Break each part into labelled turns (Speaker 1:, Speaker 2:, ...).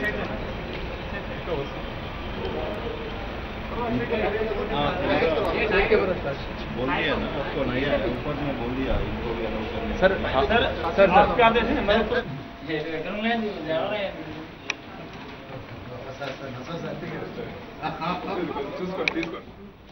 Speaker 1: बोल दिया ना आपको नहीं आया ऊपर में बोल दिया इनको भी अलाउ करने
Speaker 2: सर
Speaker 3: सर
Speaker 2: सर
Speaker 3: आपके आदेश है मैं तो
Speaker 4: చూసుకోండి తీసుకోండి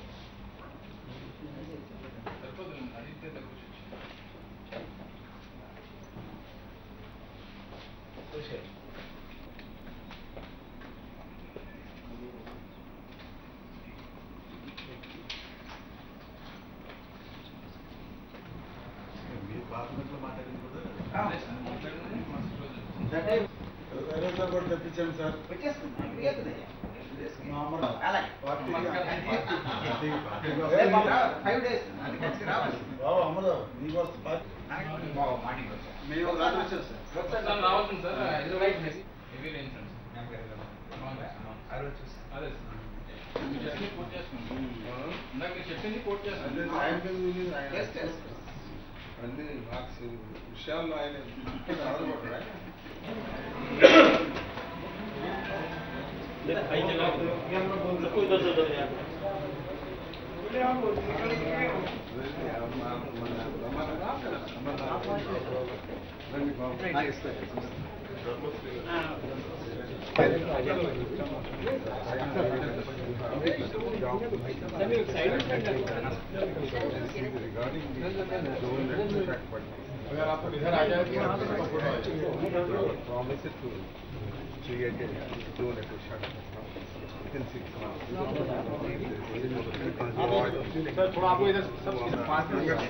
Speaker 1: తెప్పించాను సార్ అమలు మేము రాత్రి వచ్చారు సార్
Speaker 4: చెప్పింది కోట్ చేస్తాను అన్ని మార్క్స్ విషయాల్లో ఆయన ఆధారపడ్డా अगर आप इधर आ जाए promise it to create a zone at Shaka within six months. थोड़ा आपको इधर सब पास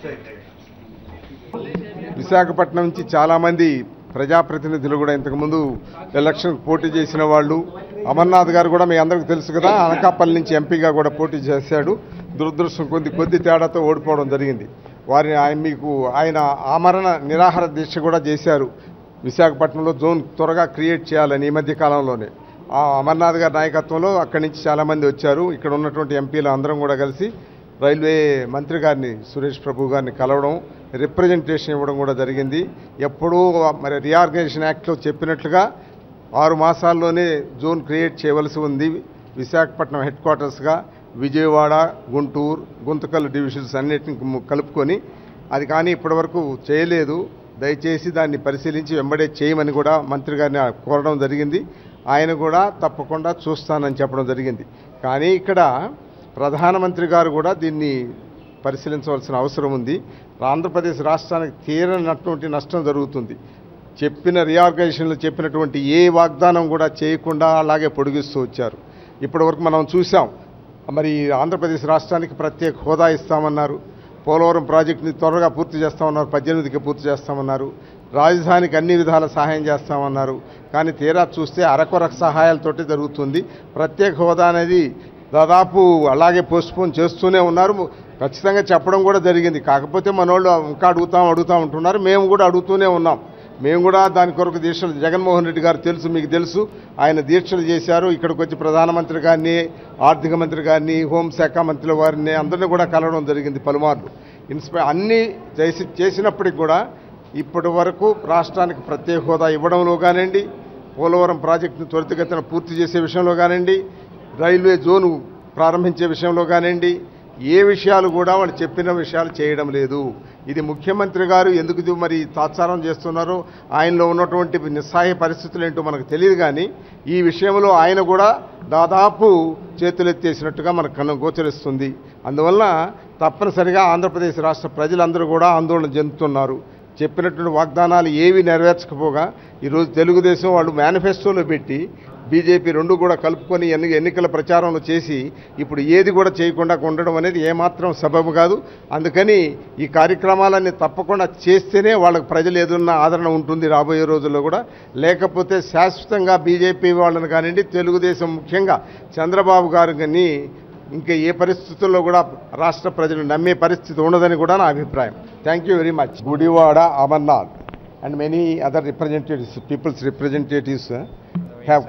Speaker 5: విశాఖపట్నం నుంచి చాలామంది ప్రజాప్రతినిధులు కూడా ఇంతకుముందు ఎలక్షన్ పోటీ చేసిన వాళ్ళు అమర్నాథ్ గారు కూడా మీ అందరికీ తెలుసు కదా అనకాపల్లి నుంచి ఎంపీగా కూడా పోటీ చేశాడు దురదృష్టం కొద్ది కొద్ది తేడాతో ఓడిపోవడం జరిగింది వారిని ఆయన మీకు ఆయన ఆమరణ నిరాహార దీక్ష కూడా చేశారు విశాఖపట్నంలో జోన్ త్వరగా క్రియేట్ చేయాలని ఈ మధ్య కాలంలోనే ఆ అమర్నాథ్ గారి నాయకత్వంలో అక్కడి నుంచి చాలామంది వచ్చారు ఇక్కడ ఉన్నటువంటి ఎంపీలు అందరం కూడా కలిసి రైల్వే మంత్రి గారిని సురేష్ ప్రభు గారిని కలవడం రిప్రజెంటేషన్ ఇవ్వడం కూడా జరిగింది ఎప్పుడూ మరి రీఆర్గనైజేషన్ యాక్ట్లో చెప్పినట్లుగా ఆరు మాసాల్లోనే జోన్ క్రియేట్ చేయవలసి ఉంది విశాఖపట్నం హెడ్ క్వార్టర్స్గా విజయవాడ గుంటూరు గుంతకల్ డివిజన్స్ అన్నిటిని ము- కలుపుకొని అది కానీ ఇప్పటివరకు చేయలేదు దయచేసి దాన్ని పరిశీలించి వెంబడే చేయమని కూడా మంత్రి గారిని కోరడం జరిగింది ఆయన కూడా తప్పకుండా చూస్తానని చెప్పడం జరిగింది కానీ ఇక్కడ ప్రధానమంత్రి గారు కూడా దీన్ని పరిశీలించవలసిన అవసరం ఉంది ఆంధ్రప్రదేశ్ రాష్ట్రానికి తీరనటువంటి నష్టం జరుగుతుంది చెప్పిన రీఆర్గనైజేషన్లో చెప్పినటువంటి ఏ వాగ్దానం కూడా చేయకుండా అలాగే పొడిగిస్తూ వచ్చారు ఇప్పటివరకు మనం చూసాం మరి ఆంధ్రప్రదేశ్ రాష్ట్రానికి ప్రత్యేక హోదా ఇస్తామన్నారు పోలవరం ప్రాజెక్టుని త్వరగా పూర్తి చేస్తామన్నారు పద్దెనిమిదికి పూర్తి చేస్తామన్నారు రాజధానికి అన్ని విధాల సహాయం చేస్తామన్నారు కానీ తీరా చూస్తే అరకొర సహాయాలతోటి జరుగుతుంది ప్రత్యేక హోదా అనేది దాదాపు అలాగే పోస్ట్పోన్ చేస్తూనే ఉన్నారు ఖచ్చితంగా చెప్పడం కూడా జరిగింది కాకపోతే మనోళ్ళు ఇంకా అడుగుతాం అడుగుతాం ఉంటున్నారు మేము కూడా అడుగుతూనే ఉన్నాం మేము కూడా దాని కొరకు దీక్షలు జగన్మోహన్ రెడ్డి గారు తెలుసు మీకు తెలుసు ఆయన దీక్షలు చేశారు ఇక్కడికి వచ్చి ప్రధానమంత్రి గారిని ఆర్థిక మంత్రి గారిని హోంశాఖ మంత్రుల వారిని అందరినీ కూడా కలవడం జరిగింది పలుమార్లు ఇన్స్పై అన్నీ చేసి చేసినప్పటికి కూడా ఇప్పటి వరకు రాష్ట్రానికి ప్రత్యేక హోదా ఇవ్వడంలో కానివ్వండి పోలవరం ప్రాజెక్టును త్వరితగతిన పూర్తి చేసే విషయంలో కానివ్వండి రైల్వే జోను ప్రారంభించే విషయంలో కానివ్వండి ఏ విషయాలు కూడా వాళ్ళు చెప్పిన విషయాలు చేయడం లేదు ఇది ముఖ్యమంత్రి గారు ఎందుకు ఇది మరి తాత్సారం చేస్తున్నారో ఆయనలో ఉన్నటువంటి నిస్సహాయ పరిస్థితులు ఏంటో మనకు తెలియదు కానీ ఈ విషయంలో ఆయన కూడా దాదాపు చేతులెత్తేసినట్టుగా మనకు కను గోచరిస్తుంది అందువల్ల తప్పనిసరిగా ఆంధ్రప్రదేశ్ రాష్ట్ర ప్రజలందరూ కూడా ఆందోళన చెందుతున్నారు చెప్పినటువంటి వాగ్దానాలు ఏవి నెరవేర్చకపోగా ఈరోజు తెలుగుదేశం వాళ్ళు మేనిఫెస్టోలో పెట్టి బీజేపీ రెండు కూడా కలుపుకొని ఎన్ని ఎన్నికల ప్రచారంలో చేసి ఇప్పుడు ఏది కూడా చేయకుండా ఉండడం అనేది ఏమాత్రం సబబు కాదు అందుకని ఈ కార్యక్రమాలన్నీ తప్పకుండా చేస్తేనే వాళ్ళకి ప్రజలు ఏదన్నా ఆదరణ ఉంటుంది రాబోయే రోజుల్లో కూడా లేకపోతే శాశ్వతంగా బీజేపీ వాళ్ళని కానివ్వండి తెలుగుదేశం ముఖ్యంగా చంద్రబాబు గారు కానీ ఇంకా ఏ పరిస్థితుల్లో కూడా రాష్ట్ర ప్రజలు నమ్మే పరిస్థితి ఉండదని కూడా నా అభిప్రాయం thank you very much Gudivada Amarnath and many other representatives peoples representatives have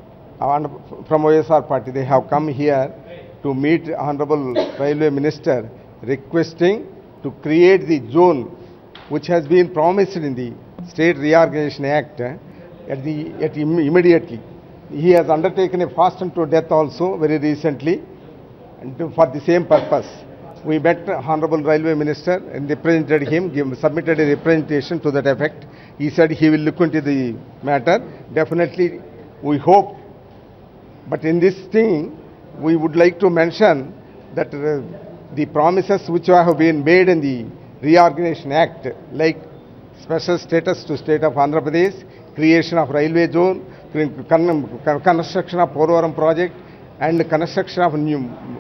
Speaker 5: and from OSR party, they have come here to meet Honorable Railway Minister requesting to create the zone which has been promised in the State Reorganization Act uh, at the, at im- immediately. he has undertaken a fast and to death also very recently and to- for the same purpose. We met Honorable Railway Minister and represented him, give- submitted a representation to that effect. He said he will look into the matter. Definitely, we hope. But in this thing, we would like to mention that uh, the promises which have been made in the Reorganization Act, like special status to state of Andhra Pradesh, creation of railway zone, con- con- construction of Porvaram project, and construction of new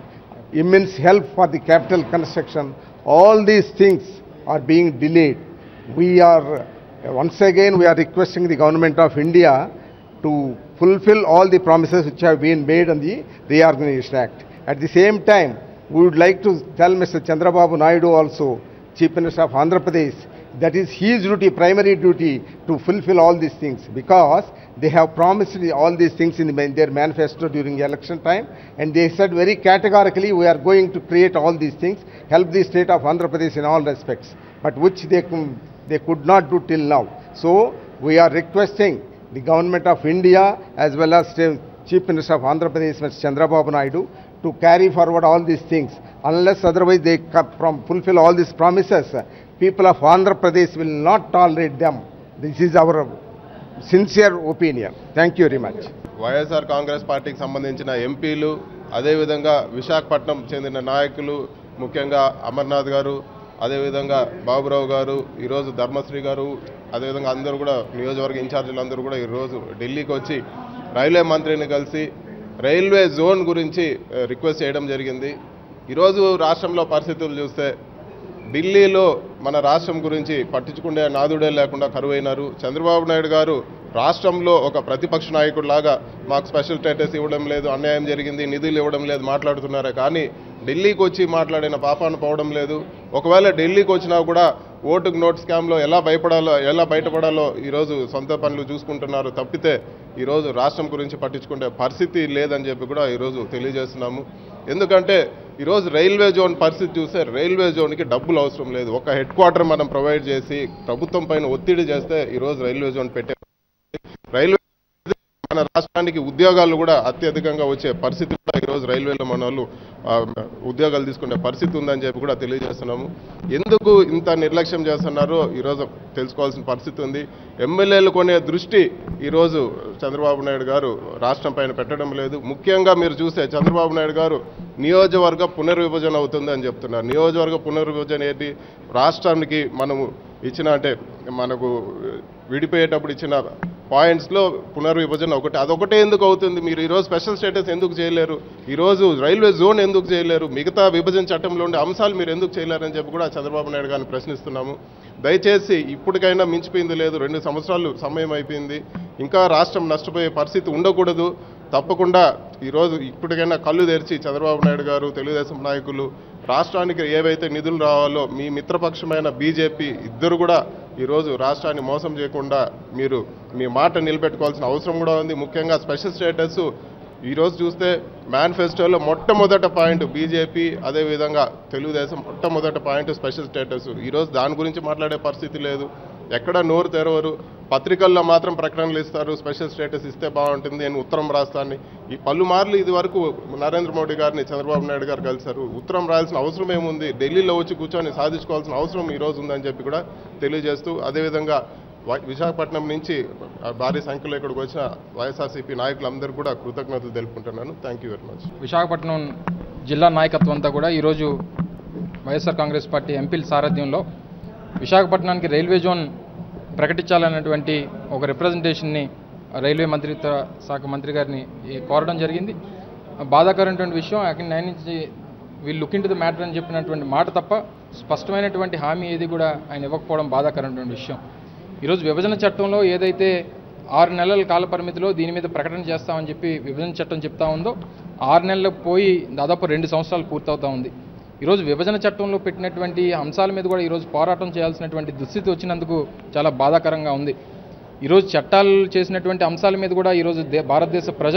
Speaker 5: immense help for the capital construction. All these things are being delayed. We are, once again, we are requesting the government of India to fulfill all the promises which have been made on the Reorganization Act. At the same time, we would like to tell Mr. Chandrababu Naidu also, Chief Minister of Andhra Pradesh, that is his duty, primary duty, to fulfill all these things because they have promised all these things in, the, in their manifesto during election time and they said very categorically we are going to create all these things, help the state of Andhra Pradesh in all respects, but which they, cou- they could not do till now. So we are requesting the government of India as well as State- Chief Minister of Andhra Pradesh, Mr. Chandrababu Naidu, to carry forward all these things. Unless otherwise they co- from fulfill all these promises, uh, people of Andhra Pradesh will not tolerate them. This is our sincere opinion. Thank you very much.
Speaker 2: YSR Congress పార్టీకి సంబంధించిన ఎంపీలు అదేవిధంగా విశాఖపట్నం చెందిన నాయకులు ముఖ్యంగా అమర్నాథ్ గారు అదేవిధంగా బాబురావు గారు ఈరోజు ధర్మశ్రీ గారు అదేవిధంగా అందరూ కూడా నియోజకవర్గ ఇన్ఛార్జీలు అందరూ కూడా ఈరోజు ఢిల్లీకి వచ్చి రైల్వే మంత్రిని కలిసి రైల్వే జోన్ గురించి ఆ, రిక్వెస్ట్ చేయడం జరిగింది ఈరోజు రాష్ట్రంలో పరిస్థితులు చూస్తే ఢిల్లీలో మన రాష్ట్రం గురించి పట్టించుకునే నాదుడే లేకుండా కరువైనారు చంద్రబాబు నాయుడు గారు రాష్ట్రంలో ఒక ప్రతిపక్ష నాయకుడిలాగా మాకు స్పెషల్ స్టేటస్ ఇవ్వడం లేదు అన్యాయం జరిగింది నిధులు ఇవ్వడం లేదు మాట్లాడుతున్నారే కానీ ఢిల్లీకి వచ్చి మాట్లాడిన పాపాను పోవడం లేదు ఒకవేళ ఢిల్లీకి వచ్చినా కూడా ఓటుకు నోట్ స్కామ్లో ఎలా భయపడాలో ఎలా బయటపడాలో ఈరోజు సొంత పనులు చూసుకుంటున్నారు తప్పితే ఈరోజు రాష్ట్రం గురించి పట్టించుకునే పరిస్థితి లేదని చెప్పి కూడా ఈరోజు తెలియజేస్తున్నాము ఎందుకంటే ఈరోజు రైల్వే జోన్ పరిస్థితి చూస్తే రైల్వే జోన్కి డబ్బులు అవసరం లేదు ఒక హెడ్ క్వార్టర్ మనం ప్రొవైడ్ చేసి ప్రభుత్వం పైన ఒత్తిడి చేస్తే ఈరోజు రైల్వే జోన్ పెట్టే రైల్వే మన రాష్ట్రానికి ఉద్యోగాలు కూడా అత్యధికంగా వచ్చే పరిస్థితి కూడా ఈరోజు రైల్వేలో మన వాళ్ళు ఆ, ఉద్యోగాలు తీసుకునే పరిస్థితి ఉందని చెప్పి కూడా తెలియజేస్తున్నాము ఎందుకు ఇంత నిర్లక్ష్యం చేస్తున్నారో ఈరోజు తెలుసుకోవాల్సిన పరిస్థితి ఉంది ఎమ్మెల్యేలు కొనే దృష్టి ఈరోజు చంద్రబాబు నాయుడు గారు రాష్ట్రం పైన పెట్టడం లేదు ముఖ్యంగా మీరు చూస్తే చంద్రబాబు నాయుడు గారు నియోజకవర్గ పునర్విభజన అవుతుంది అని చెప్తున్నారు నియోజకవర్గ పునర్విభజన ఏంటి రాష్ట్రానికి మనము ఇచ్చిన అంటే మనకు విడిపోయేటప్పుడు ఇచ్చిన పాయింట్స్లో పునర్విభజన ఒకటి అదొకటే ఎందుకు అవుతుంది మీరు ఈరోజు స్పెషల్ స్టేటస్ ఎందుకు చేయలేరు ఈరోజు రైల్వే జోన్ ఎందుకు చేయలేరు మిగతా విభజన చట్టంలో ఉండే అంశాలు మీరు ఎందుకు చేయలేరని చెప్పి కూడా చంద్రబాబు నాయుడు గారిని ప్రశ్నిస్తున్నాము దయచేసి ఇప్పటికైనా మించిపోయింది లేదు రెండు సంవత్సరాలు సమయం అయిపోయింది ఇంకా రాష్ట్రం నష్టపోయే పరిస్థితి ఉండకూడదు తప్పకుండా ఈరోజు ఇప్పటికైనా కళ్ళు తెరిచి చంద్రబాబు నాయుడు గారు తెలుగుదేశం నాయకులు రాష్ట్రానికి ఏవైతే నిధులు రావాలో మీ మిత్రపక్షమైన బీజేపీ ఇద్దరు కూడా ఈరోజు రాష్ట్రాన్ని మోసం చేయకుండా మీరు మీ మాట నిలబెట్టుకోవాల్సిన అవసరం కూడా ఉంది ముఖ్యంగా స్పెషల్ స్టేటస్ ఈరోజు చూస్తే మేనిఫెస్టోలో మొట్టమొదట పాయింట్ బీజేపీ అదేవిధంగా తెలుగుదేశం మొట్టమొదట పాయింట్ స్పెషల్ స్టేటస్ ఈరోజు దాని గురించి మాట్లాడే పరిస్థితి లేదు ఎక్కడ నోరు తెరవరు పత్రికల్లో మాత్రం ప్రకటనలు ఇస్తారు స్పెషల్ స్టేటస్ ఇస్తే బాగుంటుంది నేను ఉత్తరం రాస్తాను ఈ పలుమార్లు ఇది వరకు నరేంద్ర మోడీ గారిని చంద్రబాబు నాయుడు గారు కలిశారు ఉత్తరం రాయాల్సిన అవసరం ఏముంది ఢిల్లీలో వచ్చి కూర్చొని సాధించుకోవాల్సిన అవసరం ఈ రోజు ఉందని చెప్పి కూడా తెలియజేస్తూ అదేవిధంగా వ- విశాఖపట్నం నుంచి ఆ, భారీ సంఖ్యలో ఇక్కడికి వచ్చిన వైఎస్ఆర్సీపీ నాయకులందరూ కూడా కృతజ్ఞతలు తెలుపుకుంటున్నాను thank you very much
Speaker 3: Visakhapatnam జిల్లా నాయకత్వం అంతా కూడా ఈరోజు వైఎస్ఆర్ కాంగ్రెస్ పార్టీ ఎంపీల సారథ్యంలో విశాఖపట్నానికి రైల్వే జోన్ ప్రకటించాలన్నటువంటి ఒక రిప్రజెంటేషన్ని రైల్వే మంత్రిత్వ శాఖ మంత్రి గారిని ఈ కోరడం జరిగింది బాధాకరమైనటువంటి విషయం అక్కడి ఆయన నుంచి వీళ్ళు లుక్ ఇంటు ద మ్యాటర్ అని చెప్పినటువంటి మాట తప్ప స్పష్టమైనటువంటి హామీ ఏది కూడా ఆయన ఇవ్వకపోవడం బాధాకరమైనటువంటి విషయం ఈరోజు విభజన చట్టంలో ఏదైతే ఆరు నెలల కాల పరిమితిలో దీని మీద ప్రకటన చేస్తామని చెప్పి విభజన చట్టం చెప్తా ఉందో ఆరు నెలలకు పోయి దాదాపు రెండు సంవత్సరాలు పూర్తవుతా ఉంది ఈరోజు విభజన చట్టంలో పెట్టినటువంటి అంశాల మీద కూడా ఈరోజు పోరాటం చేయాల్సినటువంటి దుస్థితి వచ్చినందుకు చాలా బాధాకరంగా ఉంది ఈరోజు చట్టాలు చేసినటువంటి అంశాల మీద కూడా ఈరోజు దే భారతదేశ ప్రజలు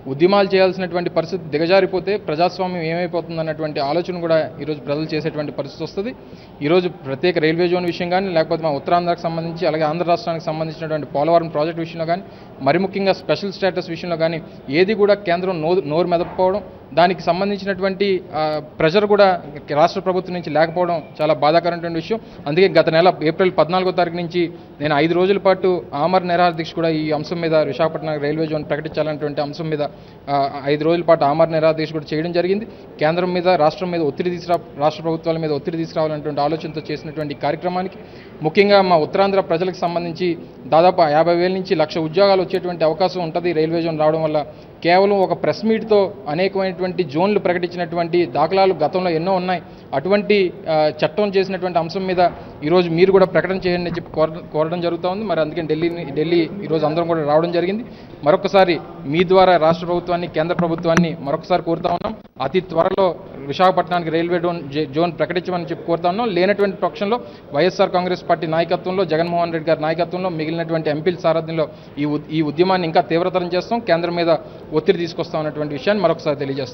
Speaker 3: ఉద్యమాలు చేయాల్సినటువంటి పరిస్థితి దిగజారిపోతే ప్రజాస్వామ్యం ఏమైపోతుంది అన్నటువంటి ఆలోచన కూడా ఈరోజు ప్రజలు చేసేటువంటి పరిస్థితి వస్తుంది ఈరోజు ప్రత్యేక రైల్వే జోన్ విషయం కానీ లేకపోతే మా ఉత్తరాంధ్రకు సంబంధించి అలాగే ఆంధ్ర రాష్ట్రానికి సంబంధించినటువంటి పోలవరం ప్రాజెక్టు విషయంలో కానీ మరి ముఖ్యంగా స్పెషల్ స్టేటస్ విషయంలో కానీ ఏది కూడా కేంద్రం నో నోరు మెదకపోవడం దానికి సంబంధించినటువంటి ఆ, ప్రెషర్ కూడా రాష్ట్ర ప్రభుత్వం నుంచి లేకపోవడం చాలా బాధాకరమైనటువంటి విషయం అందుకే గత నెల ఏప్రిల్ పద్నాలుగో తారీఖు నుంచి నేను ఐదు రోజుల పాటు ఆమర్ నిరాహార దీక్ష కూడా ఈ అంశం మీద విశాఖపట్నం రైల్వే జోన్ ప్రకటించాలన్నటువంటి అంశం మీద ఆ, ఐదు రోజుల పాటు ఆమర్ నిరాహార దీక్ష కూడా చేయడం జరిగింది కేంద్రం మీద రాష్ట్రం మీద ఒత్తిడి తీసుకురా రాష్ట్ర ప్రభుత్వాల మీద ఒత్తిడి తీసుకురావాలన్నటువంటి ఆలోచనతో చేసినటువంటి ఈ కార్యక్రమానికి ముఖ్యంగా మా ఉత్తరాంధ్ర ప్రజలకు సంబంధించి దాదాపు యాభై వేల నుంచి లక్ష ఉద్యోగాలు వచ్చేటువంటి అవకాశం ఉంటుంది రైల్వే జోన్ రావడం వల్ల కేవలం ఒక ప్రెస్ మీట్తో అనేకమైనటువంటి జోన్లు ప్రకటించినటువంటి దాఖలాలు గతంలో ఎన్నో ఉన్నాయి అటువంటి ఆ, చట్టం చేసినటువంటి అంశం మీద ఈరోజు మీరు కూడా ప్రకటన చేయండి అని చెప్పి కోర- కోరడం జరుగుతూ ఉంది మరి అందుకని ఢిల్లీ ఢిల్లీ ఈరోజు అందరం కూడా రావడం జరిగింది మరొకసారి మీ ద్వారా రాష్ట్ర ప్రభుత్వాన్ని కేంద్ర ప్రభుత్వాన్ని మరొకసారి కోరుతా ఉన్నాం అతి త్వరలో విశాఖపట్నానికి రైల్వే జోన్ జే- జోన్ ప్రకటించమని చెప్పి కోరుతా ఉన్నాం లేనటువంటి పక్షంలో వైఎస్ఆర్ కాంగ్రెస్ పార్టీ నాయకత్వంలో జగన్మోహన్ రెడ్డి గారి నాయకత్వంలో మిగిలినటువంటి ఎంపీల సారథ్యంలో ఈ ఉద్- ఈ ఉద్యమాన్ని ఇంకా తీవ్రతరం చేస్తాం కేంద్రం మీద ఒత్తిడి తీసుకొస్తాం అన్నటువంటి విషయాన్ని మరొకసారి తెలియజేస్తాం